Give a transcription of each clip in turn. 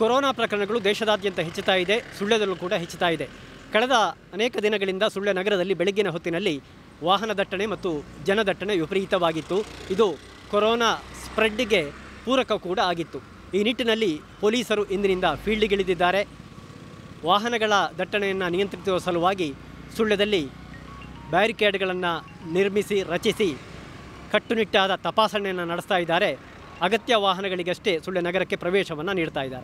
corona ಪ್ರಕರಣಗಳು ದೇಶದಾದ್ಯಂತ ಹೆಚ್ಚುತ್ತಾ ಇದೆ ಸುಳ್ಯದಲ್ಲೂ ಕೂಡ ಹೆಚ್ಚುತ್ತಾ ಇದೆ ಕಳೆದ ಅನೇಕ ದಿನಗಳಿಂದ ಸುಳ್ಯ ನಗರದಲ್ಲಿ ಬೆಳಗ್ಗಿನ ಹೊತ್ತಿನಲ್ಲಿ ವಾಹನ ದಟ್ಟಣೆ ಮತ್ತು ಜನದಟ್ಟಣೆ ವಿಪರೀತವಾಗಿತ್ತು ಇದು ಕೊರೋನಾ ಸ್ಪ್ರೆಡ್ಗೆ ಪೂರಕ ಕೂಡ ಆಗಿತ್ತು ಈ ನಿಟ್ಟಿನಲ್ಲಿ ಪೊಲೀಸರು ಇಂದಿನಿಂದ ಫೀಲ್ಡ್ಗಿಳಿದಿದ್ದಾರೆ ವಾಹನಗಳ ದಟ್ಟಣೆಯನ್ನು ನಿಯಂತ್ರಿಸುವ ಸಲುವಾಗಿ ಸುಳ್ಯದಲ್ಲಿ ಬ್ಯಾರಿಕೇಡ್ಗಳನ್ನು ನಿರ್ಮಿಸಿ ರಚಿಸಿ ಕಟ್ಟುನಿಟ್ಟಾದ ತಪಾಸಣೆಯನ್ನು ನಡೆಸ್ತಾ ಇದ್ದಾರೆ ಅಗತ್ಯ ವಾಹನಗಳಿಗಷ್ಟೇ ಸುಳ್ಯ ನಗರಕ್ಕೆ ಪ್ರವೇಶವನ್ನು ನೀಡ್ತಾ ಇದ್ದಾರೆ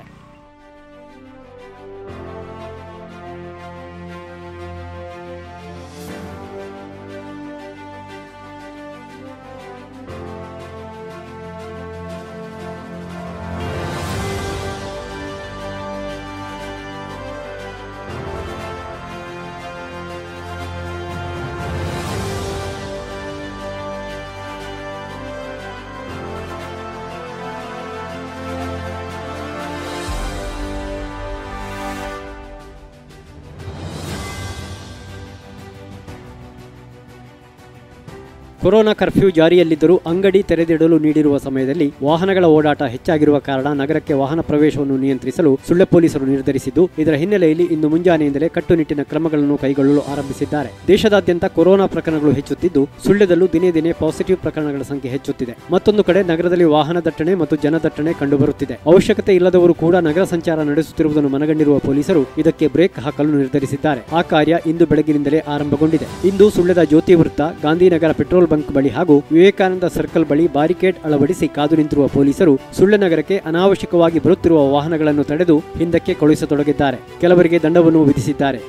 ಕೊರೋನಾ ಕರ್ಫ್ಯೂ ಜಾರಿಯಲ್ಲಿದ್ದರೂ ಅಂಗಡಿ ತೆರೆದಿಡಲು ನೀಡಿರುವ ಸಮಯದಲ್ಲಿ ವಾಹನಗಳ ಓಡಾಟ ಹೆಚ್ಚಾಗಿರುವ ಕಾರಣ ನಗರಕ್ಕೆ ವಾಹನ ಪ್ರವೇಶವನ್ನು ನಿಯಂತ್ರಿಸಲು ಸುಳ್ಯ ಪೊಲೀಸರು ನಿರ್ಧರಿಸಿದ್ದು ಇದರ ಹಿನ್ನೆಲೆಯಲ್ಲಿ ಇಂದು ಮುಂಜಾನೆಯಿಂದಲೇ ಕಟ್ಟುನಿಟ್ಟಿನ ಕ್ರಮಗಳನ್ನು ಕೈಗೊಳ್ಳಲು ಆರಂಭಿಸಿದ್ದಾರೆ ದೇಶದಾದ್ಯಂತ ಕೊರೋನಾ ಪ್ರಕರಣಗಳು ಹೆಚ್ಚುತ್ತಿದ್ದು ಸುಳ್ಯದಲ್ಲೂ ದಿನೇ ದಿನೇ ಪಾಸಿಟಿವ್ ಪ್ರಕರಣಗಳ ಸಂಖ್ಯೆ ಹೆಚ್ಚುತ್ತಿದೆ ಮತ್ತೊಂದು ಕಡೆ ನಗರದಲ್ಲಿ ವಾಹನ ದಟ್ಟಣೆ ಮತ್ತು ಜನದಟ್ಟಣೆ ಕಂಡುಬರುತ್ತಿದೆ ಅವಶ್ಯಕತೆ ಇಲ್ಲದವರು ಕೂಡ ನಗರ ಸಂಚಾರ ನಡೆಸುತ್ತಿರುವುದನ್ನು ಮನಗಂಡಿರುವ ಪೊಲೀಸರು ಇದಕ್ಕೆ ಬ್ರೇಕ್ ಹಾಕಲು ನಿರ್ಧರಿಸಿದ್ದಾರೆ ಆ ಕಾರ್ಯ ಇಂದು ಬೆಳಗಿನಿಂದಲೇ ಆರಂಭಗೊಂಡಿದೆ ಇಂದು ಸುಳ್ಯದ ಜ್ಯೋತಿ ವೃತ್ತ ಗಾಂಧಿನಗರ ಪೆಟ್ರೋಲ್ ಬಂಕ್ ಬಳಿ ಹಾಗೂ ವಿವೇಕಾನಂದ ಸರ್ಕಲ್ ಬಳಿ ಬಾರಿಕೇಡ್ ಅಳವಡಿಸಿ ಕಾದು ನಿಂತಿರುವ ಪೊಲೀಸರು ಸುಳ್ಯ ನಗರಕ್ಕೆ ಅನಾವಶ್ಯಕವಾಗಿ ಬರುತ್ತಿರುವ ವಾಹನಗಳನ್ನು ತಡೆದು ಹಿಂದಕ್ಕೆ ಕಳುಹಿಸತೊಡಗಿದ್ದಾರೆ ಕೆಲವರಿಗೆ ದಂಡವನ್ನು ವಿಧಿಸಿದ್ದಾರೆ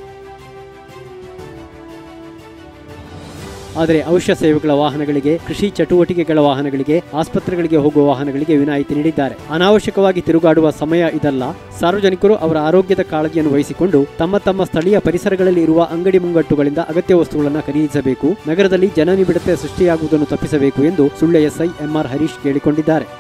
ಆದರೆ ಅವಶ್ಯ ಸೇವೆಗಳ ವಾಹನಗಳಿಗೆ ಕೃಷಿ ಚಟುವಟಿಕೆಗಳ ವಾಹನಗಳಿಗೆ ಆಸ್ಪತ್ರೆಗಳಿಗೆ ಹೋಗುವ ವಾಹನಗಳಿಗೆ ವಿನಾಯಿತಿ ನೀಡಿದ್ದಾರೆ ಅನಾವಶ್ಯಕವಾಗಿ ತಿರುಗಾಡುವ ಸಮಯ ಇದಲ್ಲ ಸಾರ್ವಜನಿಕರು ಅವರ ಆರೋಗ್ಯದ ಕಾಳಜಿಯನ್ನು ವಹಿಸಿಕೊಂಡು ತಮ್ಮ ತಮ್ಮ ಸ್ಥಳೀಯ ಪರಿಸರಗಳಲ್ಲಿ ಇರುವ ಅಂಗಡಿ ಮುಂಗಟ್ಟುಗಳಿಂದ ಅಗತ್ಯ ವಸ್ತುಗಳನ್ನು ಖರೀದಿಸಬೇಕು ನಗರದಲ್ಲಿ ಜನನಿಬಿಡತೆ ಸೃಷ್ಟಿಯಾಗುವುದನ್ನು ತಪ್ಪಿಸಬೇಕು ಎಂದು ಸುಳ್ಯ ಎಸ್ಐ ಎಂಆರ್ ಹರೀಶ್ ಕೇಳಿಕೊಂಡಿದ್ದಾರೆ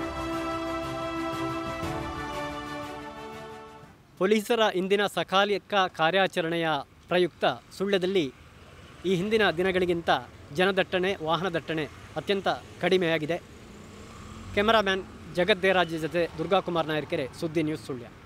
ಪೊಲೀಸರ ಇಂದಿನ ಸಕಾಲಿಕ ಕಾರ್ಯಾಚರಣೆಯ ಪ್ರಯುಕ್ತ ಸುಳ್ಯದಲ್ಲಿ ಈ ಹಿಂದಿನ ದಿನಗಳಿಗಿಂತ ಜನದಟ್ಟಣೆ ವಾಹನ ದಟ್ಟಣೆ ಅತ್ಯಂತ ಕಡಿಮೆಯಾಗಿದೆ ಕೆಮರಾಮ್ಯಾನ್ ಜಗತ್ ದೇರಾಜ್ ಜೊತೆ ದುರ್ಗಾಕುಮಾರ್ ನಾಯರ್ಕೆರೆ ಸುದ್ದಿ ನ್ಯೂಸ್ ಸುಳ್ಯ